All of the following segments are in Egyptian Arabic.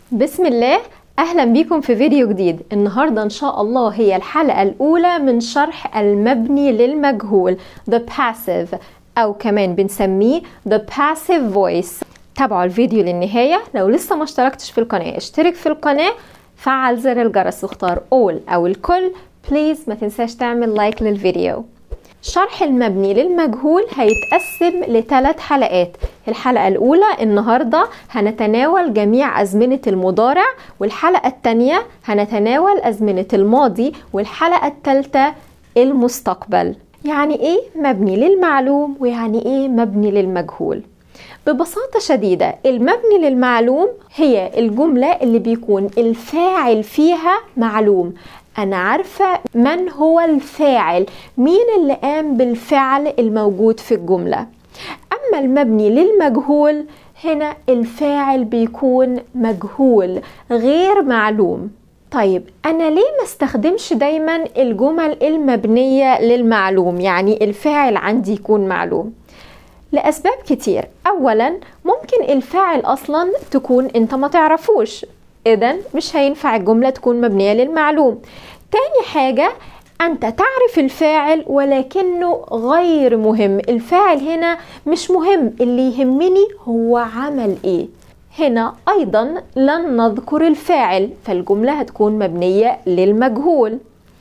بسم الله اهلا بيكم في فيديو جديد النهارده ان شاء الله هي الحلقه الاولى من شرح المبني للمجهول the passive او كمان بنسميه the passive voice تابعوا الفيديو للنهايه لو لسه ما اشتركتش في القناه اشترك في القناه فعل زر الجرس واختار all او الكل بليز ما تنساش تعمل لايك للفيديو شرح المبني للمجهول هيتقسم لثلاث حلقات الحلقة الأولى النهاردة هنتناول جميع أزمنة المضارع والحلقة الثانية هنتناول أزمنة الماضي والحلقة الثالثة المستقبل يعني إيه مبني للمعلوم ويعني إيه مبني للمجهول ببساطة شديدة المبني للمعلوم هي الجملة اللي بيكون الفاعل فيها معلوم أنا عارفة من هو الفاعل مين اللي قام بالفعل الموجود في الجملة أما المبني للمجهول هنا الفاعل بيكون مجهول غير معلوم طيب أنا ليه ما استخدمش دايما الجمل المبنية للمعلوم يعني الفاعل عندي يكون معلوم لأسباب كتير أولا ممكن الفاعل أصلا تكون أنت ما تعرفوش إذا مش هينفع الجملة تكون مبنية للمعلوم تاني حاجة أنت تعرف الفاعل ولكنه غير مهم الفاعل هنا مش مهم اللي يهمني هو عمل إيه هنا أيضا لن نذكر الفاعل فالجملة هتكون مبنية للمجهول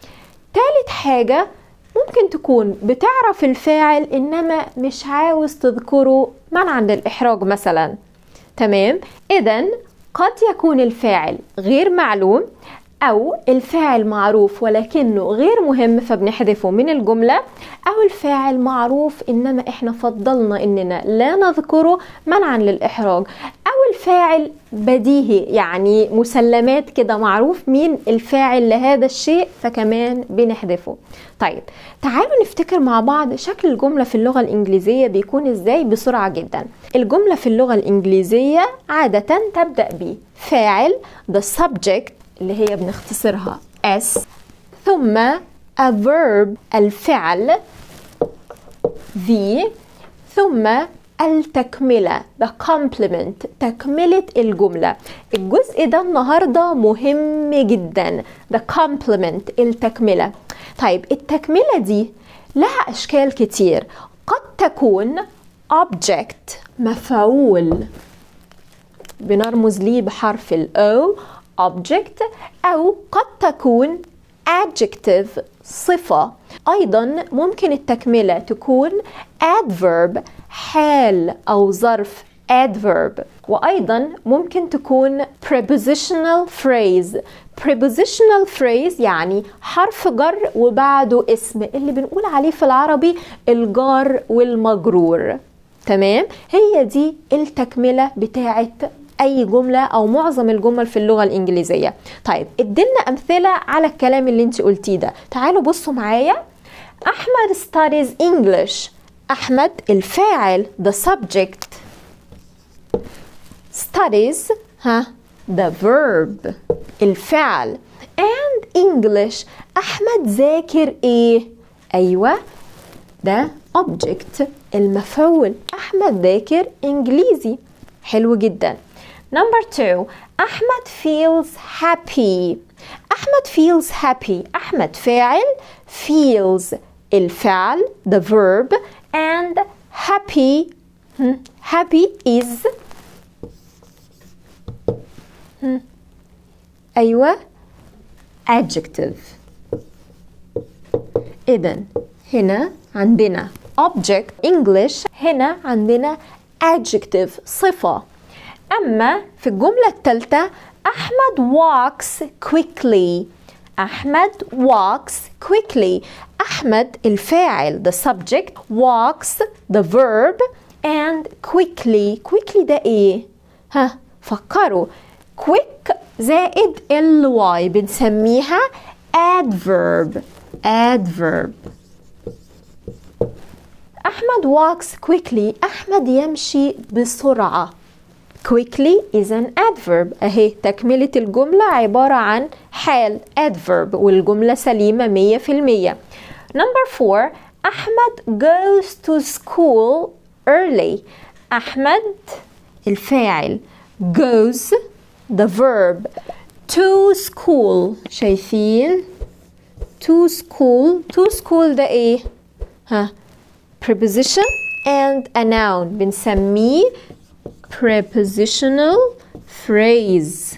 تالت حاجة ممكن تكون بتعرف الفاعل إنما مش عاوز تذكره منعا للإحراج مثلا تمام إذا قد يكون الفاعل غير معلوم أو الفاعل معروف ولكنه غير مهم فبنحذفه من الجملة أو الفاعل معروف إنما إحنا فضلنا إننا لا نذكره منعا للإحراج أو الفاعل بديهي يعني مسلمات كده معروف مين الفاعل لهذا الشيء فكمان بنحذفه طيب تعالوا نفتكر مع بعض شكل الجملة في اللغة الإنجليزية بيكون إزاي بسرعة جدا الجملة في اللغة الإنجليزية عادة تبدأ بفاعل the subject اللي هي بنختصرها S ثم a verb الفعل V ثم التكملة the complement تكملة الجملة الجزء ده النهاردة مهم جدا the complement التكملة طيب التكملة دي لها أشكال كتير قد تكون object مفعول بنرمز ليه بحرف ال O object أو قد تكون adjective صفة أيضا ممكن التكملة تكون adverb حال أو ظرف adverb وأيضا ممكن تكون prepositional phrase prepositional phrase يعني حرف جر وبعده اسم اللي بنقول عليه في العربي الجار والمجرور تمام هي دي التكملة بتاعت اي جمله او معظم الجمل في اللغه الانجليزيه طيب ادينا امثله على الكلام اللي انت قلتيه ده تعالوا بصوا معايا احمد studies english احمد الفاعل the subject studies ها the verb الفعل and english احمد ذاكر ايه ايوه ده object المفعول احمد ذاكر انجليزي حلو جدا Number two, أحمد feels happy. أحمد feels happy. أحمد فاعل feels الفعل the verb and happy happy is أيوة adjective إذا هنا عندنا object English هنا عندنا adjective صفة أما في الجملة الثالثة أحمد walks quickly أحمد walks quickly أحمد الفاعل the subject walks the verb and quickly quickly ده إيه؟ ها فكروا quick زائد ly بنسميها adverb adverb أحمد walks quickly أحمد يمشي بسرعة quickly is an adverb اهي تكملة الجملة عبارة عن حال adverb والجملة سليمة مية في المية number four أحمد goes to school early أحمد الفاعل goes the verb to school شايفين to school to school ده ايه ها preposition and a noun بنسميه prepositional phrase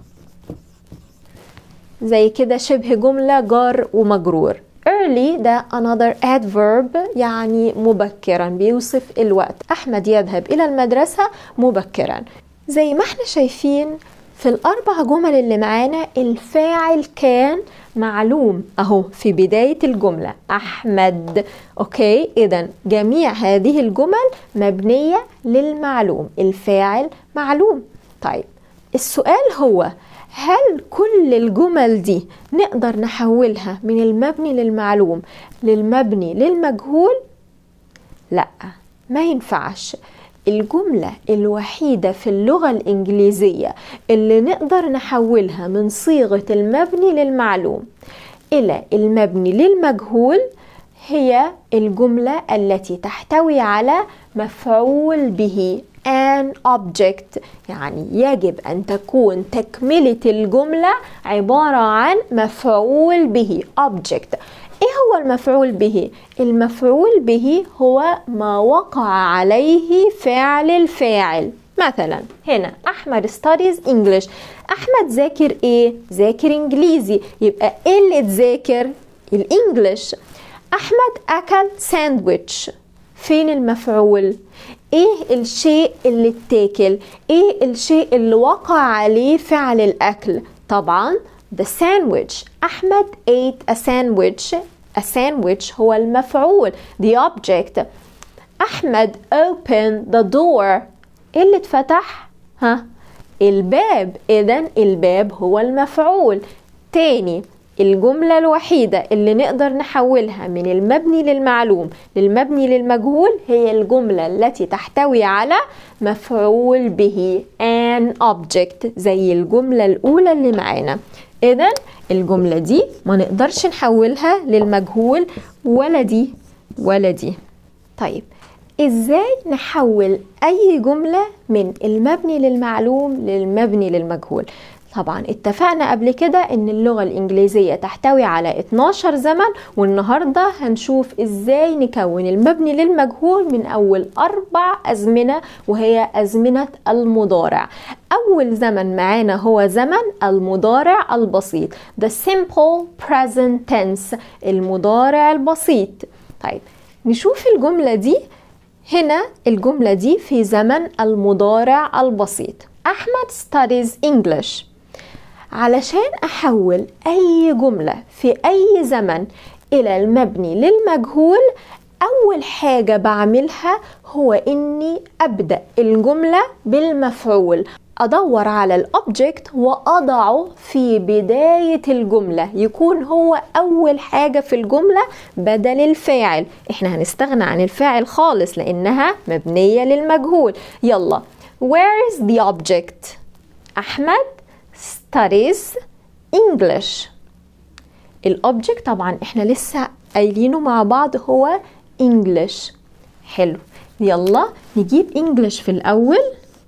زي كده شبه جملة جار ومجرور early ده another adverb يعني مبكرا بيوصف الوقت أحمد يذهب إلى المدرسة مبكرا زي ما احنا شايفين في الأربع جمل اللي معانا الفاعل كان معلوم أهو في بداية الجملة أحمد أوكي إذا جميع هذه الجمل مبنية للمعلوم الفاعل معلوم طيب السؤال هو هل كل الجمل دي نقدر نحولها من المبني للمعلوم للمبني للمجهول لا ما ينفعش الجملة الوحيدة في اللغة الإنجليزية اللي نقدر نحولها من صيغة المبني للمعلوم إلى المبني للمجهول هي الجملة التي تحتوي على مفعول به an object يعني يجب أن تكون تكملة الجملة عبارة عن مفعول به object ايه هو المفعول به المفعول به هو ما وقع عليه فعل الفاعل مثلا هنا احمد studies english احمد ذاكر ايه ذاكر انجليزي يبقى ايه اللي تذاكر الانجليش احمد اكل ساندويتش فين المفعول ايه الشيء اللي اتاكل ايه الشيء اللي وقع عليه فعل الاكل طبعا the sandwich أحمد ate a sandwich a sandwich هو المفعول the object أحمد opened the door إيه اللي اتفتح؟ ها الباب إذا الباب هو المفعول تاني الجملة الوحيدة اللي نقدر نحولها من المبني للمعلوم للمبني للمجهول هي الجملة التي تحتوي على مفعول به an object زي الجملة الأولى اللي معانا إذا الجملة دي ما نقدرش نحولها للمجهول ولا دي ولا دي طيب ازاي نحول اي جملة من المبني للمعلوم للمبني للمجهول طبعا اتفقنا قبل كده ان اللغة الانجليزية تحتوي على 12 زمن والنهاردة هنشوف ازاي نكون المبني للمجهول من اول اربع ازمنة وهي ازمنة المضارع اول زمن معانا هو زمن المضارع البسيط the simple present tense المضارع البسيط طيب نشوف الجملة دي هنا الجملة دي في زمن المضارع البسيط أحمد studies English علشان أحول أي جملة في أي زمن إلى المبني للمجهول أول حاجة بعملها هو إني أبدأ الجملة بالمفعول أدور على الأوبجكت وأضعه في بداية الجملة يكون هو أول حاجة في الجملة بدل الفاعل إحنا هنستغنى عن الفاعل خالص لأنها مبنية للمجهول يلا Where is the object؟ أحمد studies English الأوبجكت طبعا إحنا لسه قايلينه مع بعض هو English حلو يلا نجيب English في الأول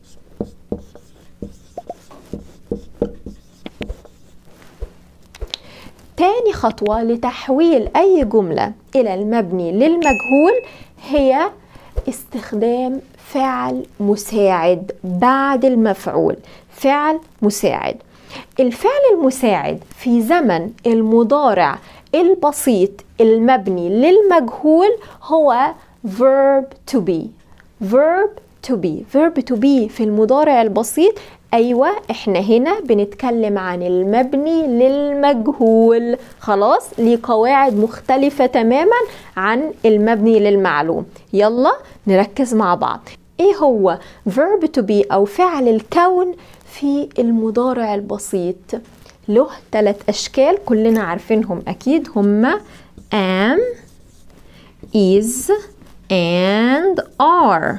تاني خطوة لتحويل أي جملة إلى المبني للمجهول هي استخدام فعل مساعد بعد المفعول فعل مساعد الفعل المساعد في زمن المضارع البسيط المبني للمجهول هو verb to be verb to be verb to be في المضارع البسيط ايوه احنا هنا بنتكلم عن المبني للمجهول خلاص ليه قواعد مختلفه تماما عن المبني للمعلوم يلا نركز مع بعض ايه هو verb to be او فعل الكون في المضارع البسيط له ثلاث اشكال كلنا عارفينهم اكيد هما am is and are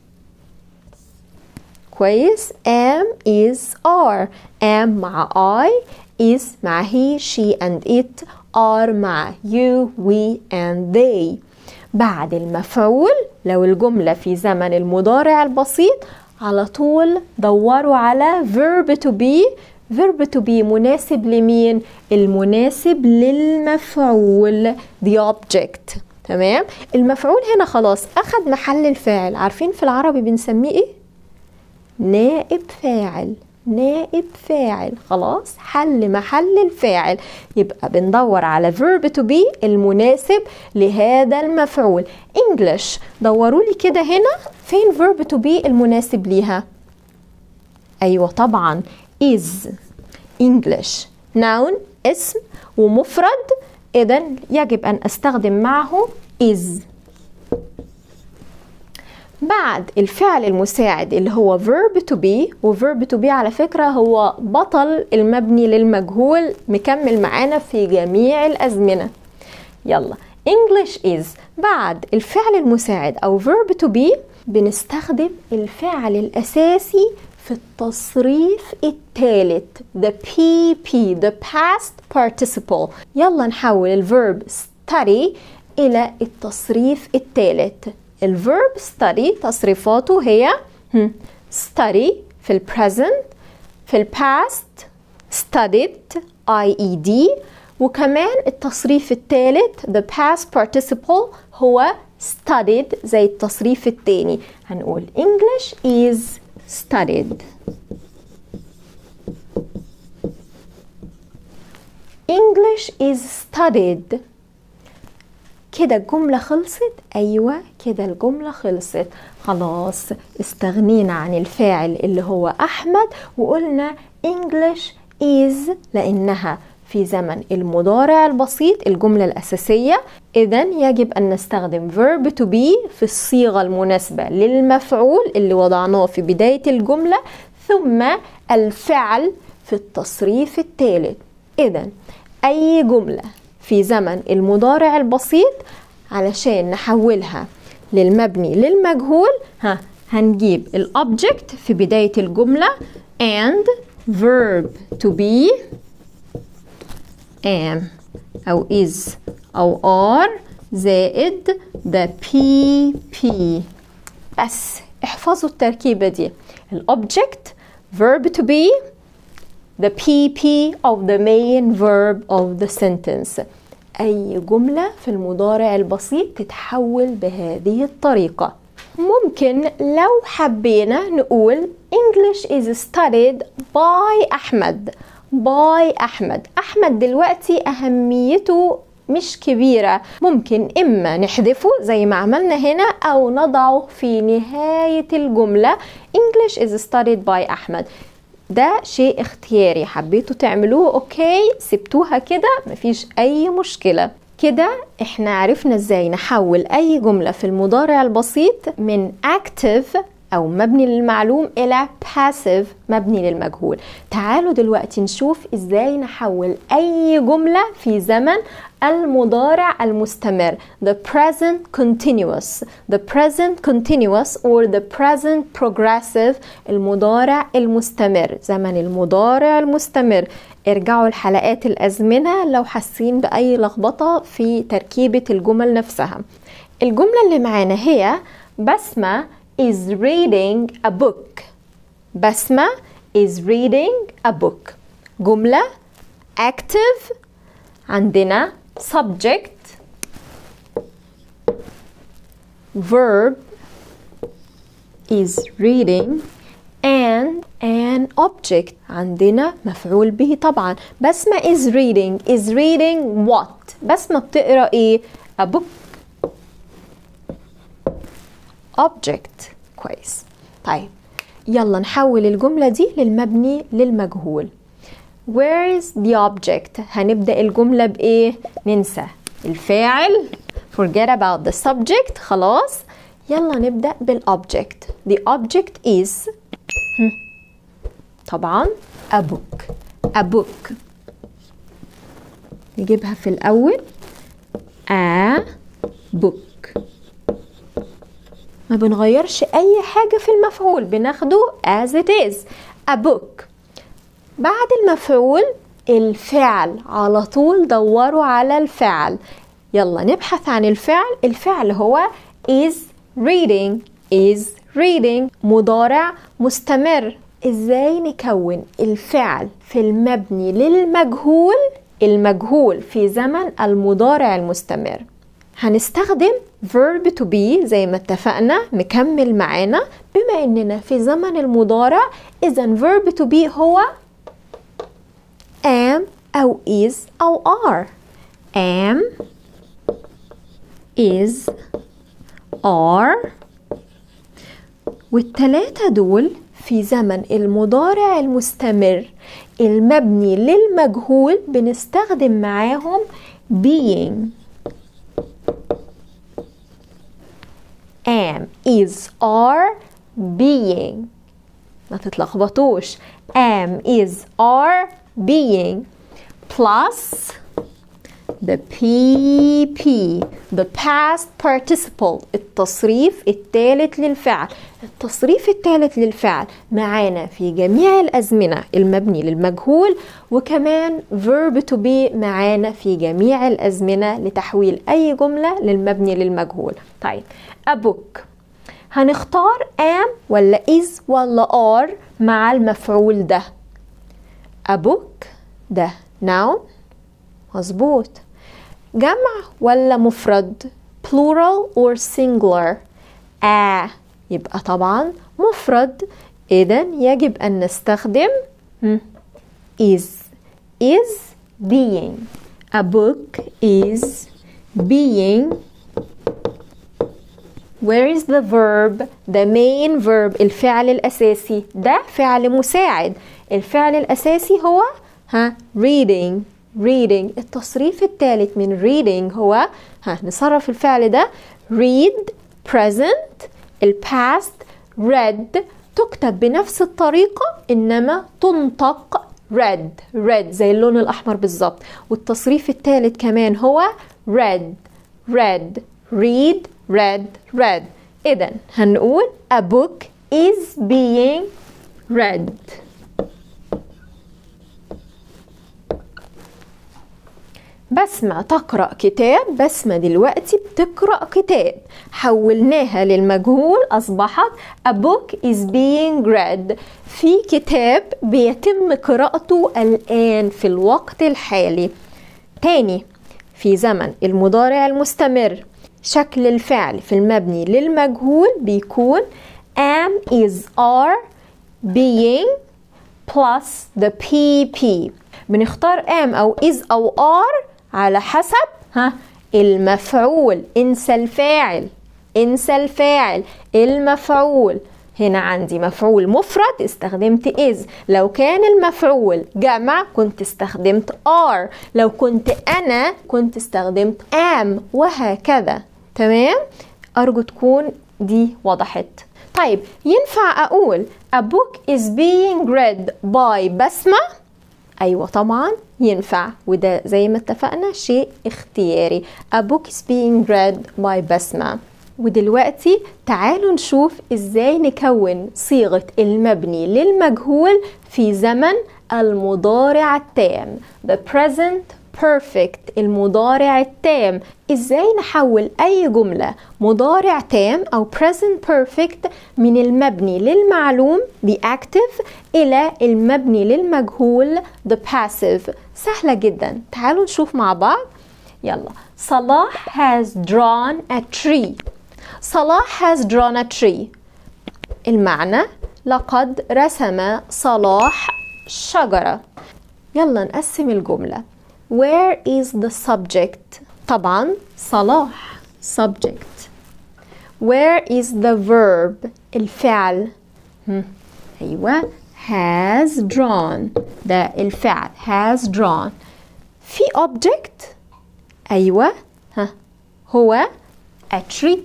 كويس am is are am مع I is مع he she and it are مع you we and they بعد المفعول لو الجملة في زمن المضارع البسيط على طول دوروا على verb to be verb to be مناسب لمين المناسب للمفعول the object تمام المفعول هنا خلاص اخد محل الفاعل عارفين في العربي بنسميه ايه نائب فاعل نائب فاعل خلاص حل محل الفاعل يبقى بندور على verb to be المناسب لهذا المفعول English دوروا لي كده هنا فين verb to be المناسب ليها أيوة طبعا is English noun اسم ومفرد إذا يجب أن أستخدم معه is بعد الفعل المساعد اللي هو verb to be و verb to be على فكرة هو بطل المبني للمجهول مكمل معانا في جميع الأزمنة يلا English is بعد الفعل المساعد أو verb to be بنستخدم الفعل الأساسي في التصريف الثالث the PP the past participle يلا نحول الفيرب study إلى التصريف الثالث الفيرب study تصريفاته هي study في ال present في ال past studied IED وكمان التصريف الثالث the past participle هو studied زي التصريف الثاني هنقول English is studied English is studied كده الجملة خلصت أيوة كده الجملة خلصت خلاص استغنينا عن الفاعل اللي هو أحمد وقلنا English is لأنها في زمن المضارع البسيط الجملة الأساسية إذا يجب أن نستخدم verb to be في الصيغة المناسبة للمفعول اللي وضعناه في بداية الجملة ثم الفعل في التصريف الثالث إذا أي جملة في زمن المضارع البسيط علشان نحولها للمبني للمجهول ها هنجيب الأوبجكت في بداية الجملة and verb to be am أو is أو are زائد the PP بس احفظوا التركيبة دي الأوبجكت verb to be the PP of the main verb of the sentence أي جملة في المضارع البسيط تتحول بهذه الطريقة ممكن لو حبينا نقول English is studied by أحمد باي أحمد أحمد دلوقتي أهميته مش كبيرة ممكن إما نحذفه زي ما عملنا هنا أو نضعه في نهاية الجملة English is studied by أحمد ده شيء اختياري حبيتوا تعملوه اوكي سبتوها كده مفيش اي مشكلة كده احنا عرفنا ازاي نحول اي جملة في المضارع البسيط من active أو مبني للمعلوم إلى passive مبني للمجهول تعالوا دلوقتي نشوف إزاي نحول أي جملة في زمن المضارع المستمر the present continuous the present continuous or the present progressive المضارع المستمر زمن المضارع المستمر ارجعوا لحلقات الأزمنة لو حاسين بأي لخبطة في تركيبة الجمل نفسها الجملة اللي معانا هي بسمة is reading a book بسمة is reading a book جملة active عندنا subject verb is reading and an object عندنا مفعول به طبعا بسمة is reading is reading what بسمة بتقرأ ايه a book object كويس طيب يلا نحول الجملة دي للمبني للمجهول where is the object هنبدأ الجملة بإيه ننسى الفاعل forget about the subject خلاص يلا نبدأ بالobject the object is طبعا a book a book نجيبها في الأول a book ما بنغيرش أي حاجة في المفعول بناخده as it is a book بعد المفعول الفعل على طول دوروا على الفعل يلا نبحث عن الفعل الفعل هو is reading is reading مضارع مستمر ازاي نكون الفعل في المبني للمجهول المجهول في زمن المضارع المستمر هنستخدم verb to be زي ما اتفقنا مكمل معانا بما اننا في زمن المضارع اذا verb to be هو am او is او are am is are والتلاتة دول في زمن المضارع المستمر المبني للمجهول بنستخدم معاهم being am is are being ما تتلخبطوش am is are being plus the PP the past participle التصريف الثالث للفعل التصريف الثالث للفعل معانا في جميع الأزمنة المبني للمجهول وكمان verb to be معانا في جميع الأزمنة لتحويل أي جملة للمبني للمجهول طيب a book هنختار am ولا is ولا are مع المفعول ده a book ده noun مظبوط جمع ولا مفرد plural or singular آ يبقى طبعا مفرد إذا يجب أن نستخدم is is being a book is being Where is the verb? The main verb الفعل الأساسي ده فعل مساعد الفعل الأساسي هو ها reading reading التصريف الثالث من reading هو ها نصرف الفعل ده read present الباست read تكتب بنفس الطريقة إنما تنطق red red زي اللون الأحمر بالظبط والتصريف الثالث كمان هو red red read read read إذا هنقول a book is being read بسمة تقرأ كتاب بسمة دلوقتي بتقرأ كتاب حولناها للمجهول أصبحت a book is being read في كتاب بيتم قراءته الآن في الوقت الحالي تاني في زمن المضارع المستمر شكل الفعل في المبني للمجهول بيكون am is are being plus the pp بنختار am أو is أو are على حسب ها المفعول انسى الفاعل انسى الفاعل المفعول هنا عندي مفعول مفرد استخدمت is لو كان المفعول جمع كنت استخدمت are لو كنت أنا كنت استخدمت am وهكذا تمام أرجو تكون دي وضحت طيب ينفع أقول a book is being read by بسمة أيوة طبعا ينفع وده زي ما اتفقنا شيء اختياري a book is being read by بسمة ودلوقتي تعالوا نشوف ازاي نكون صيغة المبني للمجهول في زمن المضارع التام the present perfect المضارع التام ازاي نحول اي جملة مضارع تام او present perfect من المبني للمعلوم the active الى المبني للمجهول the passive سهلة جدا تعالوا نشوف مع بعض يلا صلاح has drawn a tree صلاح has drawn a tree المعنى لقد رسم صلاح شجرة يلا نقسم الجملة Where is the subject طبعا صلاح subject Where is the verb الفعل هم. أيوة has drawn ده الفعل has drawn في object أيوة ها هو a tree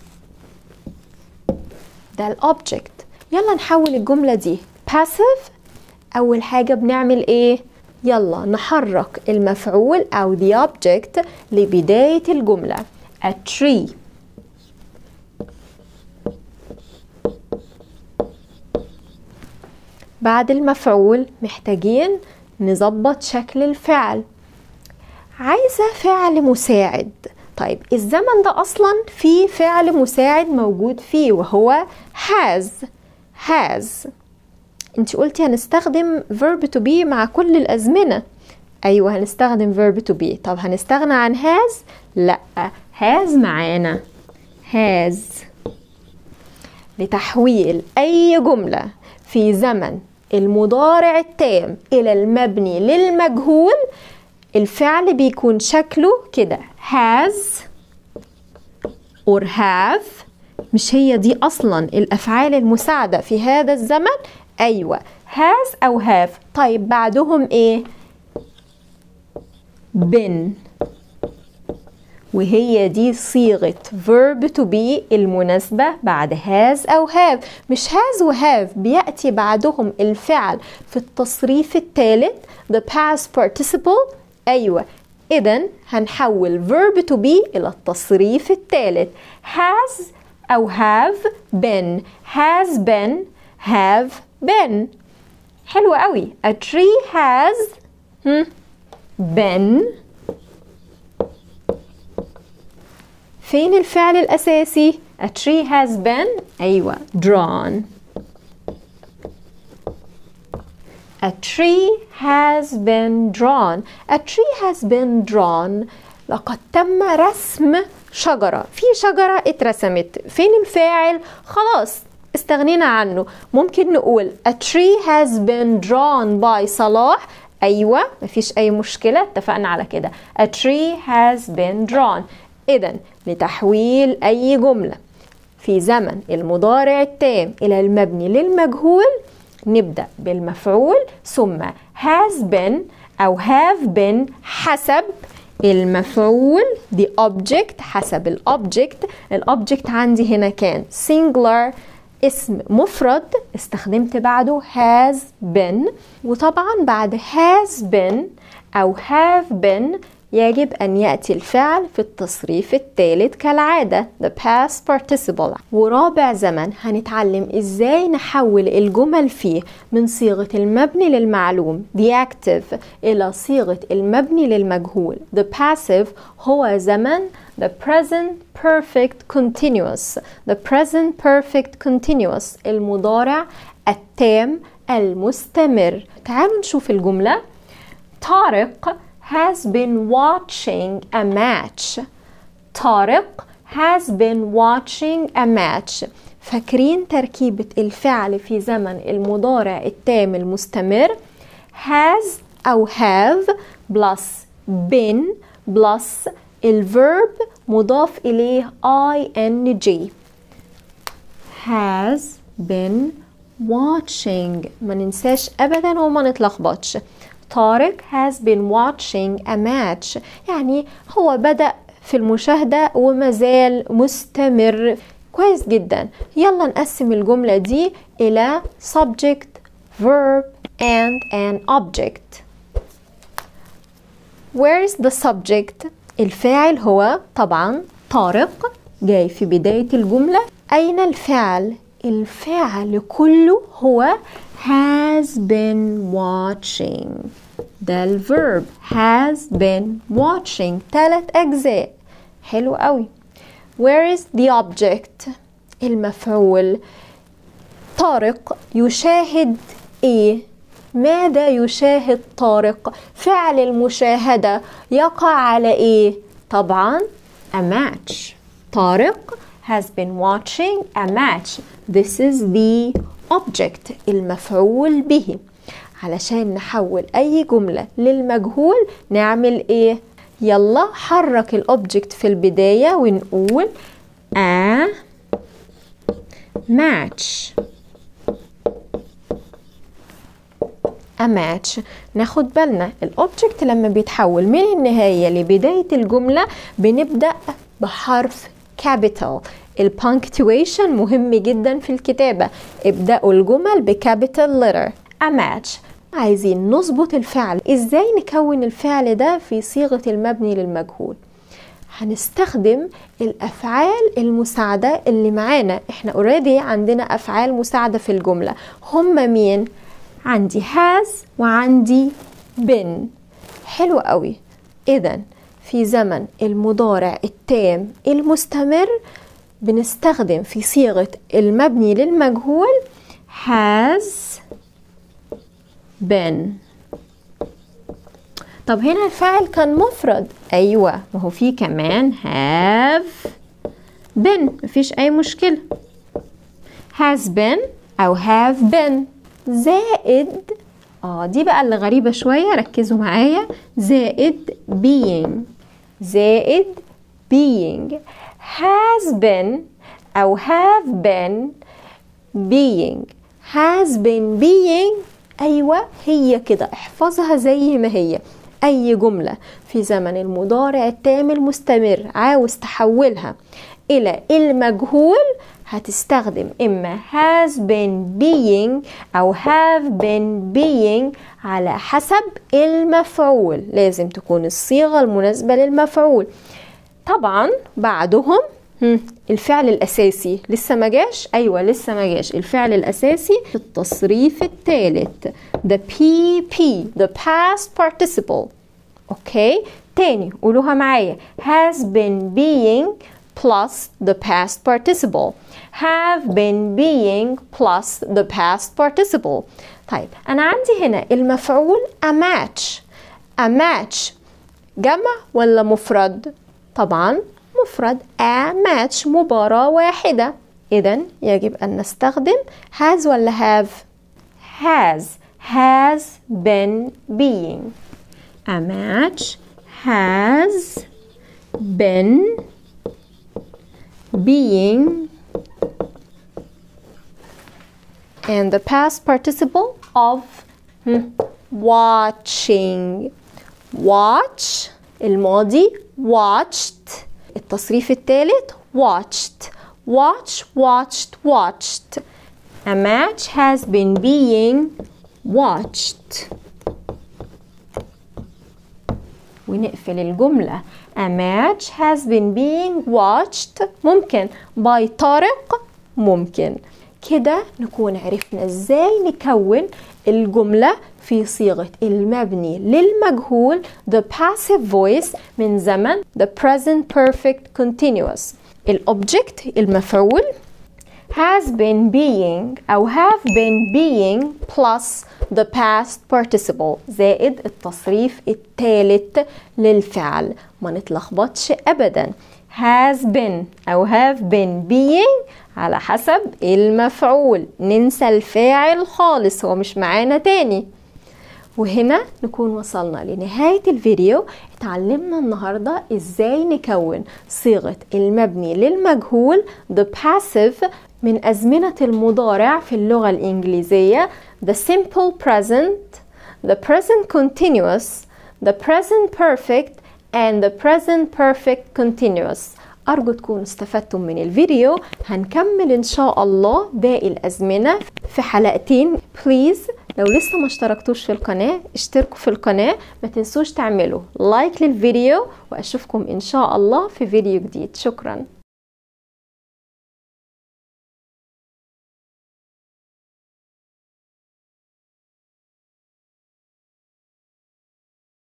ده الأوبجكت يلا نحول الجملة دي passive أول حاجة بنعمل إيه؟ يلا نحرك المفعول أو the object لبداية الجملة a tree بعد المفعول محتاجين نظبط شكل الفعل عايزة فعل مساعد طيب الزمن ده اصلا في فعل مساعد موجود فيه وهو has has انت قلتي هنستخدم verb to be مع كل الازمنه ايوه هنستخدم verb to be طب هنستغنى عن has لا has معانا has لتحويل اي جمله في زمن المضارع التام الى المبني للمجهول الفعل بيكون شكله كده has or have مش هي دي اصلا الافعال المساعده في هذا الزمن ايوه has او have طيب بعدهم ايه been وهي دي صيغة verb to be المناسبة بعد has أو have مش has و have بيأتي بعدهم الفعل في التصريف الثالث the past participle أيوة إذا هنحول verb to be إلى التصريف الثالث has أو have been has been have been حلو قوي a tree has been فين الفعل الأساسي؟ A tree has been أيوة drawn A tree has been drawn A tree has been drawn لقد تم رسم شجرة في شجرة اترسمت فين الفاعل؟ خلاص استغنينا عنه ممكن نقول A tree has been drawn by صلاح أيوة مفيش أي مشكلة اتفقنا على كده A tree has been drawn إذا لتحويل أي جملة في زمن المضارع التام إلى المبني للمجهول نبدأ بالمفعول ثم has been أو have been حسب المفعول دي object حسب الأوبجكت الأوبجكت عندي هنا كان singular اسم مفرد استخدمت بعده has been وطبعا بعد has been أو have been يجب أن يأتي الفعل في التصريف الثالث كالعادة the past participle ورابع زمن هنتعلم إزاي نحول الجمل فيه من صيغة المبني للمعلوم the active إلى صيغة المبني للمجهول the passive هو زمن the present perfect continuous the present perfect continuous المضارع التام المستمر تعالوا نشوف الجملة طارق has been watching a match طارق has been watching a match فاكرين تركيبة الفعل في زمن المضارع التام المستمر has أو have plus been plus الverb مضاف إليه ing has been watching ما ننساش أبدا وما نتلخبطش طارق has been watching a match يعني هو بدأ في المشاهدة وما زال مستمر كويس جدا يلا نقسم الجملة دي إلى subject verb and an object where is the subject الفاعل هو طبعا طارق جاي في بداية الجملة أين الفعل الفعل كله هو has been watching ده الverb has been watching ثلاث أجزاء حلو قوي where is the object المفعول طارق يشاهد ايه ماذا يشاهد طارق فعل المشاهدة يقع على ايه طبعا a match طارق has been watching a match this is the object المفعول به علشان نحول أي جملة للمجهول نعمل إيه؟ يلا حرك الأوبجكت في البداية ونقول a match a match ناخد بالنا الأوبجكت لما بيتحول من النهاية لبداية الجملة بنبدأ بحرف capital البانكتويشن مهم جدا في الكتابة ابدأوا الجمل بكابيتال letter a match عايزين نظبط الفعل ازاي نكون الفعل ده في صيغة المبني للمجهول هنستخدم الافعال المساعدة اللي معانا احنا اوريدي عندنا افعال مساعدة في الجملة هم مين عندي has وعندي been حلو قوي اذا في زمن المضارع التام المستمر بنستخدم في صيغة المبني للمجهول has been طب هنا الفاعل كان مفرد أيوة ما هو في كمان have been مفيش أي مشكلة has been أو have been زائد اه دي بقى اللي غريبة شوية ركزوا معايا زائد being زائد being has been أو have been being has been being أيوة هي كده احفظها زي ما هي أي جملة في زمن المضارع التام المستمر عاوز تحولها إلى المجهول هتستخدم إما has been being أو have been being على حسب المفعول لازم تكون الصيغة المناسبة للمفعول طبعا بعدهم الفعل الأساسي لسه ما جاش أيوة لسه ما جاش الفعل الأساسي في التصريف الثالث the PP the past participle أوكي تاني قولوها معايا has been being plus the past participle have been being plus the past participle طيب أنا عندي هنا المفعول a match a match جمع ولا مفرد طبعا مفرد a match مباراة واحدة إذا يجب أن نستخدم has ولا have has has been being a match has been being and the past participle of watching watch الماضي watched التصريف الثالث watched watch watched watched a match has been being watched ونقفل الجملة a match has been being watched ممكن by طارق ممكن كده نكون عرفنا ازاي نكون الجملة في صيغة المبني للمجهول the passive voice من زمن the present perfect continuous الأوبجكت المفعول has been being أو have been being plus the past participle زائد التصريف الثالث للفعل ما نتلخبطش أبدا has been أو have been being على حسب المفعول ننسى الفاعل خالص هو مش معانا تاني وهنا نكون وصلنا لنهاية الفيديو اتعلمنا النهاردة ازاي نكون صيغة المبني للمجهول the passive من أزمنة المضارع في اللغة الإنجليزية the simple present the present continuous the present perfect and the present perfect continuous أرجو تكونوا استفدتم من الفيديو هنكمل إن شاء الله باقي الأزمنة في حلقتين بليز لو لسه ما اشتركتوش في القناة اشتركوا في القناة ما تنسوش تعملوا لايك للفيديو وأشوفكم إن شاء الله في فيديو جديد شكراً